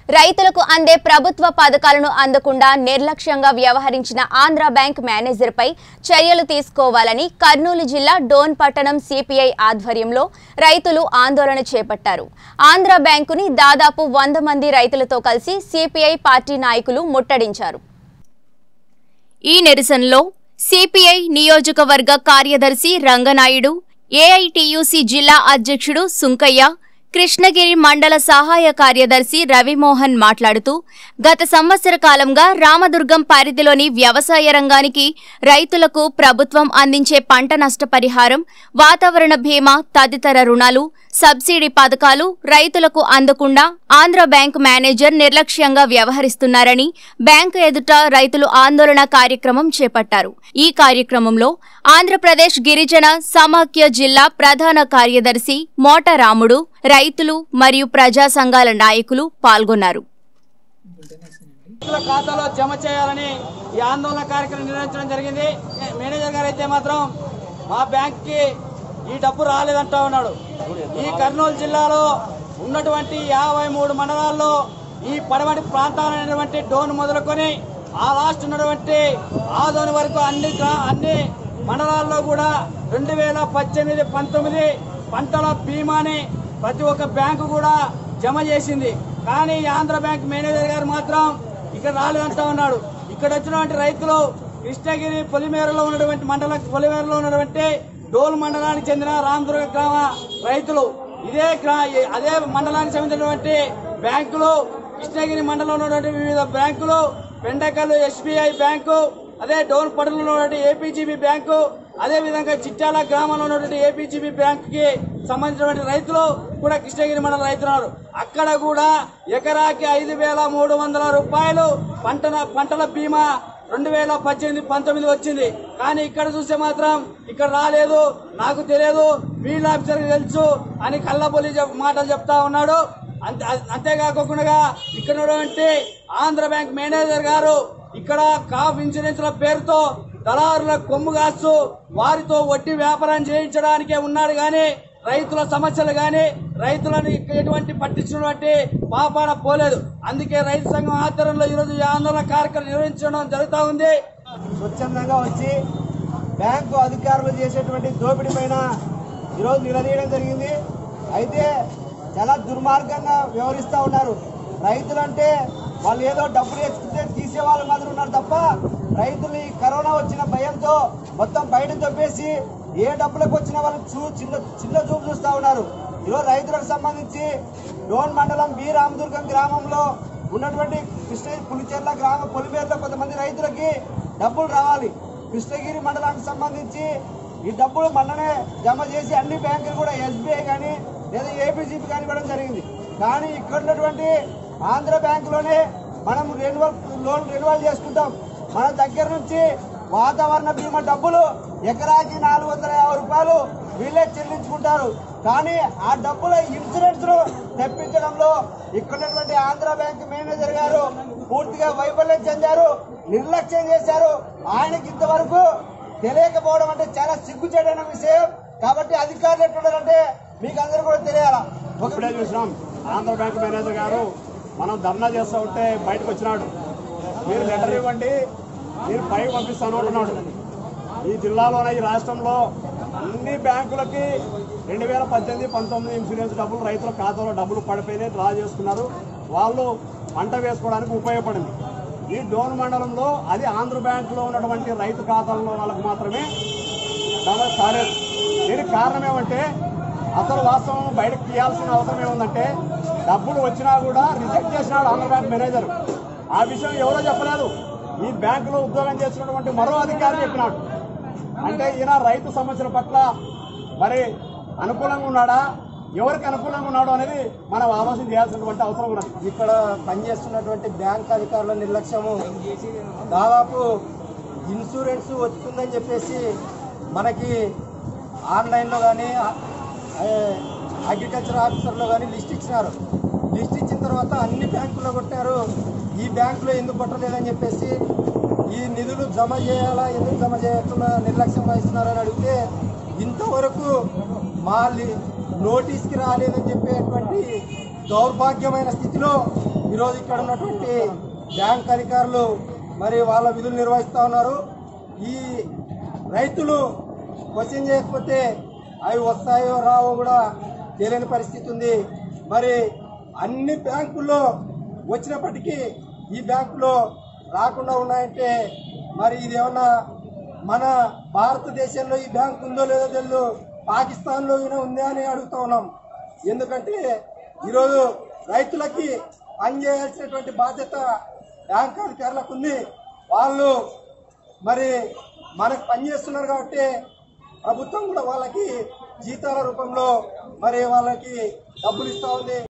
రైతులకు అందే ప్రభుత్వ పథకాలను అందకుండా నిర్లక్ష్యంగా వ్యవహరించిన ఆంధ్ర బ్యాంక్ మేనేజర్పై చర్యలు తీసుకోవాలని కర్నూలు జిల్లా డోన్ పట్టణం సిపిఐ ఆధ్వర్యంలో రైతులు ఆందోళన చేపట్టారు ఆంధ్ర బ్యాంకుని దాదాపు వంద మంది రైతులతో కలిసి సిపిఐ పార్టీ నాయకులు ముట్టడించారు ఈ నిరసనలో సిపిఐ నియోజకవర్గ కార్యదర్శి రంగనాయుడు ఏఐటియుసి జిల్లా అధ్యక్షుడు సుంకయ్య కృష్ణగిరి మండల సహాయ కార్యదర్శి రవిమోహన్ మాట్లాడుతూ గత సంవత్సర కాలంగా రామదుర్గం పరిధిలోని వ్యవసాయ రంగానికి రైతులకు ప్రభుత్వం అందించే పంట నష్టపరిహారం వాతావరణ బీమా తదితర రుణాలు సబ్సిడీ పథకాలు రైతులకు అందకుండా ఆంధ్ర బ్యాంక్ మేనేజర్ నిర్లక్ష్యంగా వ్యవహరిస్తున్నారని బ్యాంకు ఎదుట రైతులు ఆందోళన కార్యక్రమం చేపట్టారు ఈ కార్యక్రమంలో ఆంధ్రప్రదేశ్ గిరిజన సమాఖ్య జిల్లా ప్రధాన కార్యదర్శి మోట రాముడు రైతులు మరియు ప్రజా సంఘాల నాయకులు పాల్గొన్నారు రైతుల ఖాతాలో జమ చేయాలని ఈ ఆందోళన కార్యక్రమం నిర్వహించడం జరిగింది మేనేజర్ గారు అయితే మాత్రం మా బ్యాంక్ కి ఈ డబ్బు రాలేదంటా ఉన్నాడు ఈ కర్నూలు జిల్లాలో ఉన్నటువంటి యాభై మూడు మండలాల్లో ఈ పడమటి ప్రాంతాలైనటువంటి డోన్ మొదలుకొని ఆ లాస్ట్ ఉన్నటువంటి ఆదోని వరకు అన్ని గ్రా- అన్ని మండలాల్లో కూడా రెండు వేల పద్దెనిమిది పంతొమ్మిది పంటల బీమాని ప్రతి ఒక్క బ్యాంకు కూడా జమ చేసింది కానీ ఈ ఆంధ్ర బ్యాంక్ మేనేజర్ గారు మాత్రం ఇక్కడ రాలేదంటా ఉన్నాడు ఇక్కడ వచ్చినటువంటి రైతులు కృష్ణగిరి పొలిమేరలో ఉన్నటువంటి మండల పొలిమేరలో ఉన్నటువంటి డోల్ మండలానికి చెందిన రామదుర్గ గ్రామ రైతులు ఇదే గ్రా అదే మండలానికి చెందినటువంటి బ్యాంకులు కృష్ణగిరి మండలంలో ఉన్నటువంటి వివిధ బ్యాంకులు పెండకల్లు ఎస్బీఐ బ్యాంకు అదే డోన్ పడలో ఉన్నటువంటి ఏపీజీబీ బ్యాంకు అదే విధంగా చిట్యాల గ్రామంలో ఉన్నటువంటి ఏపీజీబీ బ్యాంక్ కి సంబంధించినటువంటి రైతులు కూడా కృష్ణగిరి మండల రైతులు ఉన్నారు అక్కడ కూడా ఎకరాకి ఐదు వేల మూడు వందల రూపాయలు పంట పంటల బీమా రెండు వేల పద్దెనిమిది పంతొమ్మిది వచ్చింది కానీ ఇక్కడ చూస్తే మాత్రం ఇక్కడ రాలేదు నాకు తెలియదు ఫీల్డ్ ఆఫీసర్ తెలుసు అని కళ్ళబొల్లి చెప్- మాటలు చెప్తా ఉన్నాడు అంతే అంతేకాకుండా ఇక్కడ ఉన్నటువంటి ఆంధ్ర బ్యాంక్ మేనేజర్ గారు ఇక్కడ కాఫ్ ఇన్సూరెన్స్ల పేరుతో దళారుల కొమ్ము కాస్తూ వారితో వడ్డీ వ్యాపారం చేయించడానికే ఉన్నాడు గాని రైతుల సమస్యలు గాని రైతులను ఎటువంటి పట్టించినటువంటి పాపాన పోలేదు అందుకే రైతు సంఘం ఆధ్వర్యంలో ఈరోజు ఈ ఆందోళన కార్యక్రమం నిర్వహించడం జరుగుతూ ఉంది స్వచ్ఛందంగా వచ్చి బ్యాంకు అధికారులు చేసేటువంటి దోపిడీ పైన ఈరోజు నిలదీయడం జరిగింది అయితే చాలా దుర్మార్గంగా వ్యవహరిస్తూ ఉన్నారు రైతులంటే వాళ్ళు ఏదో డబ్బులు తెచ్చుకుంటే తీసే వాళ్ళు మాత్రం ఉన్నారు తప్ప రైతులు ఈ కరోనా వచ్చిన భయంతో మొత్తం బయట తప్పేసి ఏ డబ్బులకు వచ్చిన వాళ్ళు చూ చిన్న చిన్న చూపు చూస్తూ ఉన్నారు ఈరోజు రైతులకు సంబంధించి డోన్ మండలం బి రామదుర్గం గ్రామంలో ఉన్నటువంటి కృష్ణ పులిచెర్ల గ్రామ పొలిమేరులో కొంతమంది రైతులకి డబ్బులు రావాలి కృష్ణగిరి మండలానికి సంబంధించి ఈ డబ్బులు మొన్ననే జమ చేసి అన్ని బ్యాంకులు కూడా ఎస్బీఐ కానీ లేదా ఏపీజీపీ కానీ ఇవ్వడం జరిగింది కానీ ఇక్కడ ఉన్నటువంటి ఆంధ్ర బ్యాంకులోనే మనం రెన్యువల్ లోన్ రెన్యువల్ చేసుకుంటాం మన దగ్గర నుంచి వాతావరణ బీమా డబ్బులు ఎకరాకి నాలుగు వందల యాభై రూపాయలు వీళ్ళే చెల్లించుకుంటారు కానీ ఆ డబ్బుల ఇన్సూరెన్స్ ను తెప్పించడంలో ఇక్కడున్నటువంటి ఆంధ్ర బ్యాంక్ మేనేజర్ గారు పూర్తిగా వైఫల్యం చెందారు నిర్లక్ష్యం చేశారు ఆయనకి ఇంతవరకు తెలియకపోవడం అంటే చాలా సిగ్గుచేటైన విషయం కాబట్టి అధికారులు ఎట్లున్నారంటే మీకు అందరూ కూడా తెలియాలా ఒక ఇప్పుడే చూసినాం ఆంధ్ర బ్యాంక్ మేనేజర్ గారు మనం ధర్నా చేస్తూ ఉంటే బయటకు వచ్చినాడు మీరు లెటర్ ఇవ్వండి మీరు పైకి పంపిస్తాను అంటున్నాడు ఈ జిల్లాలోనే ఈ రాష్ట్రంలో అన్ని బ్యాంకులకి రెండు వేల పద్దెనిమిది పంతొమ్మిది ఇన్సూరెన్స్ డబ్బులు రైతుల ఖాతాలో డబ్బులు పడిపోయినాయి డ్రా చేసుకున్నారు వాళ్ళు పంట వేసుకోవడానికి ఉపయోగపడింది ఈ డోన్ మండలంలో అది ఆంధ్ర బ్యాంకులో ఉన్నటువంటి రైతు ఖాతాల్లో వాళ్ళకు మాత్రమే డబ్బులు కాలేదు దీనికి కారణం ఏమంటే అసలు వాస్తవం బయటకు తీయాల్సిన అవసరం ఏముందంటే డబ్బులు వచ్చినా కూడా రిజెక్ట్ చేసినాడు ఆంధ్ర బ్యాంక్ మేనేజర్ ఆ విషయం ఎవరో చెప్పలేదు ఈ బ్యాంకులో ఉద్యోగం చేస్తున్నటువంటి మరో అధికారి చెప్పినాడు అంటే ఈయన రైతు సమస్యల పట్ల మరి అనుకూలంగా ఉన్నాడా ఎవరికి అనుకూలంగా ఉన్నాడు అనేది మనం ఆలోచన చేయాల్సినటువంటి అవసరం ఉన్నది ఇక్కడ పనిచేస్తున్నటువంటి బ్యాంక్ అధికారుల నిర్లక్ష్యము దాదాపు ఇన్సూరెన్స్ వస్తుందని చెప్పేసి మనకి ఆన్లైన్లో కానీ అగ్రికల్చర్ ఆఫీసర్లో కానీ లిస్ట్ ఇచ్చినారు లిస్ట్ ఇచ్చిన తర్వాత అన్ని బ్యాంకుల్లో కొట్టారు ఈ బ్యాంకులో ఎందుకు కొట్టలేదని చెప్పేసి ఈ నిధులు జమ చేయాలా ఎందుకు జమ చేయకుండా నిర్లక్ష్యం వహిస్తున్నారని అడిగితే ఇంతవరకు మా లి- నోటీస్కి రాలేదని చెప్పేటువంటి దౌర్భాగ్యమైన స్థితిలో ఈరోజు ఇక్కడ ఉన్నటువంటి బ్యాంక్ అధికారులు మరి వాళ్ళ విధులు నిర్వహిస్తూ ఉన్నారు ఈ రైతులు క్వశ్చన్ చేయకపోతే అవి వస్తాయో రావో కూడా తెలియని పరిస్థితి ఉంది మరి అన్ని బ్యాంకుల్లో వచ్చినప్పటికీ ఈ బ్యాంకులో రాకుండా ఉన్నాయంటే మరి ఇది ఏమన్నా మన భారతదేశంలో ఈ బ్యాంక్ ఉందో లేదో తెలియదు పాకిస్తాన్లో ఈయన ఉందా అని అడుగుతా ఉన్నాం ఎందుకంటే ఈరోజు రైతులకి పనిచేయాల్సినటువంటి బాధ్యత బ్యాంక్ అధికారులకు ఉంది వాళ్ళు మరి మనకు పనిచేస్తున్నారు కాబట్టి ప్రభుత్వం కూడా వాళ్ళకి జీతాల రూపంలో మరి వాళ్ళకి డబ్బులు ఇస్తా ఉంది